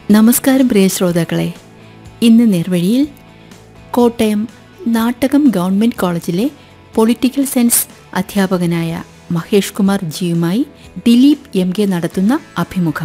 നമസ്കാരം പ്രിയ ശ്രോതാക്കളെ ഇന്ന് നേർവഴിയിൽ Kottayam Nattakam government college political science അധ്യാപകനായ മഹേഷ് കുമാർ ജിയുമായി ദിലീപ് എം കെ നടത്തുന്ന അഭിമുഖം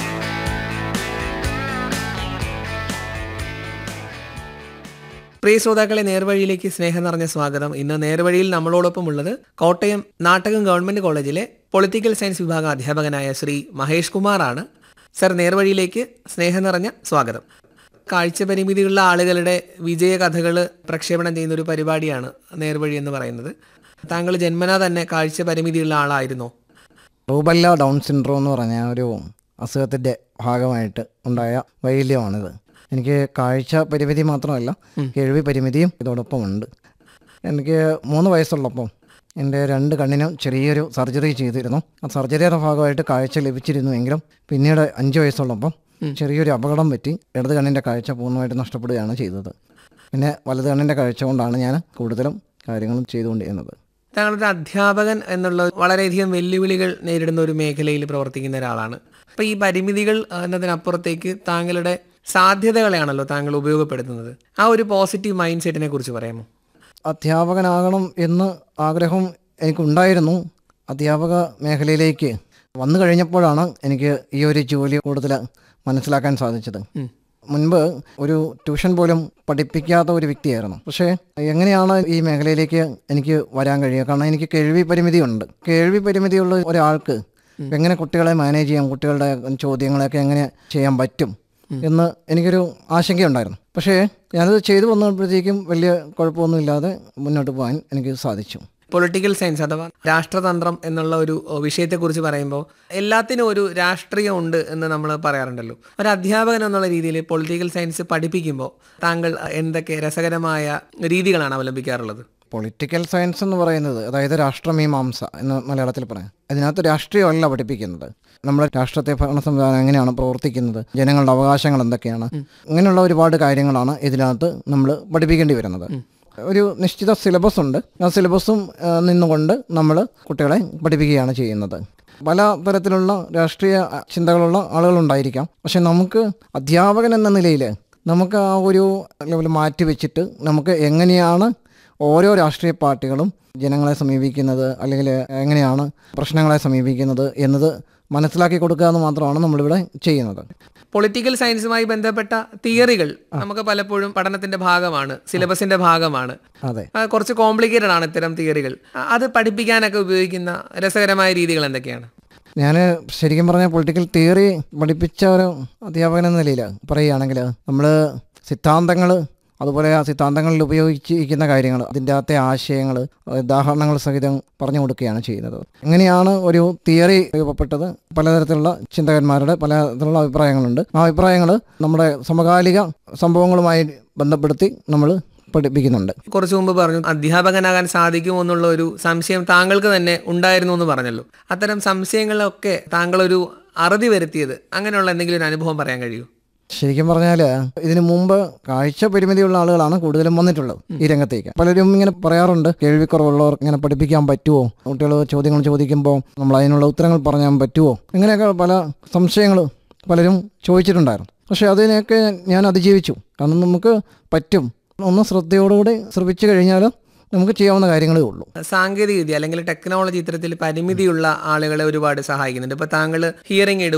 പ്രിയ ശ്രോതാക്കളെ നേർവഴിയിലേക്ക് സ്നേഹം നിറഞ്ഞ സ്വാഗതം ഇന്ന് നേർവഴിയിൽ നമ്മളോടൊപ്പം ഉള്ളത് Kottayam Nattakam government college political science വിഭാഗം അധ്യാപകനായ ശ്രീ മഹേഷ് കുമാറാണ് സർ നേർവഴിയിലേക്ക് സ്നേഹം നിറഞ്ഞ സ്വാഗതം കാഴ്ച പരിമിതിയുള്ള ആളുകളുടെ വിജയ കഥകൾ പ്രക്ഷേപണം ചെയ്യുന്ന ഒരു പരിപാടിയാണ് നേർവഴി എന്ന് പറയുന്നത് താങ്കൾ ജന്മനാ തന്നെ കാഴ്ച പരിമിതിയുള്ള ആളായിരുന്നോ റൂബല്ല ഡൗൺ സിൻഡ്രോം എന്ന് പറഞ്ഞ ഒരു അസുഖത്തിൻ്റെ ഭാഗമായിട്ട് ഉണ്ടായ വൈകല്യമാണിത് എനിക്ക് കാഴ്ച പരിമിതി മാത്രമല്ല കേൾവി പരിമിതിയും ഇതോടൊപ്പം ഉണ്ട് എനിക്ക് മൂന്ന് വയസ്സുള്ളപ്പം എൻ്റെ രണ്ട് കണ്ണിനും ചെറിയൊരു സർജറി ചെയ്തിരുന്നു ആ സർജറിയുടെ ഭാഗമായിട്ട് കാഴ്ച ലഭിച്ചിരുന്നുവെങ്കിലും പിന്നീട് അഞ്ച് വയസ്സുള്ളപ്പം ചെറിയൊരു അപകടം പറ്റി ഇടത് കണ്ണിൻ്റെ കാഴ്ച പൂർണ്ണമായിട്ട് നഷ്ടപ്പെടുകയാണ് ചെയ്തത് പിന്നെ വലത് കണ്ണിൻ്റെ കാഴ്ച കൊണ്ടാണ് ഞാൻ കൂടുതലും കാര്യങ്ങളും ചെയ്തുകൊണ്ടിരുന്നത് താങ്കളൊരു അധ്യാപകൻ എന്നുള്ള വളരെയധികം വെല്ലുവിളികൾ നേരിടുന്ന ഒരു മേഖലയിൽ പ്രവർത്തിക്കുന്ന ഒരാളാണ് അപ്പോൾ ഈ പരിമിതികൾ എന്നതിനപ്പുറത്തേക്ക് താങ്കളുടെ സാധ്യതകളെയാണല്ലോ താങ്കൾ ഉപയോഗപ്പെടുത്തുന്നത് ആ ഒരു പോസിറ്റീവ് മൈൻഡ് സെറ്റിനെ കുറിച്ച് പറയാമോ അധ്യാപകനാകണം എന്ന് ആഗ്രഹം എനിക്കുണ്ടായിരുന്നു അധ്യാപക മേഖലയിലേക്ക് വന്നു കഴിഞ്ഞപ്പോഴാണ് എനിക്ക് ഈ ഒരു ജോലി കൂടുതൽ മനസ്സിലാക്കാൻ സാധിച്ചത് മുൻപ് ഒരു ട്യൂഷൻ പോലും പഠിപ്പിക്കാത്ത ഒരു വ്യക്തിയായിരുന്നു പക്ഷേ എങ്ങനെയാണ് ഈ മേഖലയിലേക്ക് എനിക്ക് വരാൻ കഴിയുക കാരണം എനിക്ക് കേൾവി പരിമിതിയുണ്ട് കേൾവി പരിമിതിയുള്ള ഒരാൾക്ക് എങ്ങനെ കുട്ടികളെ മാനേജ് ചെയ്യാം കുട്ടികളുടെ ചോദ്യങ്ങളെയൊക്കെ എങ്ങനെ ചെയ്യാൻ പറ്റും എന്ന് എനിക്കൊരു ആശങ്കയുണ്ടായിരുന്നു പക്ഷേ ഞാനത് ചെയ്തു വന്നപ്പോഴത്തേക്കും വലിയ കുഴപ്പമൊന്നുമില്ലാതെ മുന്നോട്ട് പോകാൻ എനിക്ക് സാധിച്ചു പൊളിറ്റിക്കൽ സയൻസ് അഥവാ രാഷ്ട്രതന്ത്രം എന്നുള്ള ഒരു വിഷയത്തെക്കുറിച്ച് പറയുമ്പോൾ എല്ലാത്തിനും ഒരു രാഷ്ട്രീയം ഉണ്ട് എന്ന് നമ്മൾ പറയാറുണ്ടല്ലോ ഒരു അധ്യാപകൻ എന്നുള്ള രീതിയിൽ പൊളിറ്റിക്കൽ സയൻസ് പഠിപ്പിക്കുമ്പോൾ താങ്കൾ എന്തൊക്കെ രസകരമായ രീതികളാണ് അവലംബിക്കാറുള്ളത് പൊളിറ്റിക്കൽ സയൻസ് എന്ന് പറയുന്നത് അതായത് രാഷ്ട്രമീമാംസ എന്ന് മലയാളത്തിൽ പറയാം അതിനകത്ത് രാഷ്ട്രീയമല്ല പഠിപ്പിക്കുന്നത് നമ്മുടെ രാഷ്ട്രത്തെ ഭരണ സംവിധാനം എങ്ങനെയാണ് പ്രവർത്തിക്കുന്നത് ജനങ്ങളുടെ അവകാശങ്ങൾ എന്തൊക്കെയാണ് ഇങ്ങനെയുള്ള ഒരുപാട് കാര്യങ്ങളാണ് ഇതിനകത്ത് നമ്മൾ പഠിപ്പിക്കേണ്ടി വരുന്നത് ഒരു നിശ്ചിത സിലബസ് ഉണ്ട് ആ സിലബസും ആ, നിന്നുകൊണ്ട് നമ്മൾ കുട്ടികളെ പഠിപ്പിക്കുകയാണ് ചെയ്യുന്നത് പല തരത്തിലുള്ള രാഷ്ട്രീയ ചിന്തകളുള്ള ആളുകളുണ്ടായിരിക്കാം പക്ഷെ നമുക്ക് അധ്യാപകൻ എന്ന നിലയിൽ നമുക്ക് ആ ഒരു ലെവൽ മാറ്റി വെച്ചിട്ട് നമുക്ക് എങ്ങനെയാണ് ഓരോ രാഷ്ട്രീയ പാർട്ടികളും ജനങ്ങളെ സമീപിക്കുന്നത് അല്ലെങ്കിൽ എങ്ങനെയാണ് പ്രശ്നങ്ങളെ സമീപിക്കുന്നത് എന്നത് മനസ്സിലാക്കി കൊടുക്കുക എന്ന് മാത്രമാണ് നമ്മളിവിടെ ചെയ്യുന്നത് പൊളിറ്റിക്കൽ സയൻസുമായി ബന്ധപ്പെട്ട തിയറികൾ നമുക്ക് പലപ്പോഴും പഠനത്തിന്റെ ഭാഗമാണ് സിലബസിന്റെ ഭാഗമാണ് അതെ ആ, കുറച്ച് കോംപ്ലിക്കേറ്റഡ് ആണ് ഇത്തരം തിയറികൾ ആ, അത് പഠിപ്പിക്കാനൊക്കെ ഉപയോഗിക്കുന്ന രസകരമായ രീതികൾ എന്തൊക്കെയാണ് ഞാൻ ശരിക്കും പറഞ്ഞാൽ പൊളിറ്റിക്കൽ തിയറി പഠിപ്പിച്ച ഒരു അധ്യാപകൻ എന്ന നിലയിൽ പറയുകയാണെങ്കിൽ നമ്മൾ സിദ്ധാന്തങ്ങൾ അതുപോലെ ആ സിദ്ധാന്തങ്ങളിൽ ഉപയോഗിച്ചിരിക്കുന്ന കാര്യങ്ങൾ അതിൻ്റെ അകത്തെ ആശയങ്ങൾ ഉദാഹരണങ്ങൾ സഹിതം പറഞ്ഞു കൊടുക്കുകയാണ് ചെയ്യുന്നത് എങ്ങനെയാണ് ഒരു തിയറി രൂപപ്പെട്ടത് പലതരത്തിലുള്ള ചിന്തകന്മാരുടെ പലതരത്തിലുള്ള അഭിപ്രായങ്ങളുണ്ട് ആ അഭിപ്രായങ്ങൾ നമ്മുടെ സമകാലിക സംഭവങ്ങളുമായി ബന്ധപ്പെടുത്തി നമ്മൾ പഠിപ്പിക്കുന്നുണ്ട് കുറച്ചു മുമ്പ് പറഞ്ഞു അധ്യാപകനാകാൻ സാധിക്കുമോ എന്നുള്ള ഒരു സംശയം താങ്കൾക്ക് തന്നെ ഉണ്ടായിരുന്നു എന്ന് പറഞ്ഞല്ലോ അത്തരം സംശയങ്ങളൊക്കെ താങ്കൾ ഒരു അറുതി വരുത്തിയത് അങ്ങനെയുള്ള എന്തെങ്കിലും ഒരു അനുഭവം പറയാൻ കഴിയൂ ശരിക്കും പറഞ്ഞാൽ ഇതിനു മുമ്പ് കാഴ്ച പരിമിതിയുള്ള ആളുകളാണ് കൂടുതലും വന്നിട്ടുള്ളത് ഈ രംഗത്തേക്ക് പലരും ഇങ്ങനെ പറയാറുണ്ട് കേൾവിക്കുറവുള്ളവർ ഇങ്ങനെ പഠിപ്പിക്കാൻ പറ്റുമോ കുട്ടികൾ ചോദ്യങ്ങൾ ചോദിക്കുമ്പോൾ നമ്മൾ അതിനുള്ള ഉത്തരങ്ങൾ പറയാൻ പറ്റുമോ ഇങ്ങനെയൊക്കെ പല സംശയങ്ങൾ പലരും ചോദിച്ചിട്ടുണ്ടായിരുന്നു പക്ഷേ അതിനെയൊക്കെ ഞാൻ അതിജീവിച്ചു കാരണം നമുക്ക് പറ്റും ഒന്ന് ശ്രദ്ധയോടുകൂടി ശ്രമിച്ചു കഴിഞ്ഞാൽ നമുക്ക് ചെയ്യാവുന്ന കാര്യങ്ങളേ ഉള്ളൂ സാങ്കേതിക വിദ്യ അല്ലെങ്കിൽ ടെക്നോളജി ഇത്തരത്തിൽ പരിമിതിയുള്ള ആളുകളെ ഒരുപാട് സഹായിക്കുന്നുണ്ട് ഇപ്പൊ താങ്കൾ ഹിയറിംഗ് എയ്ഡ്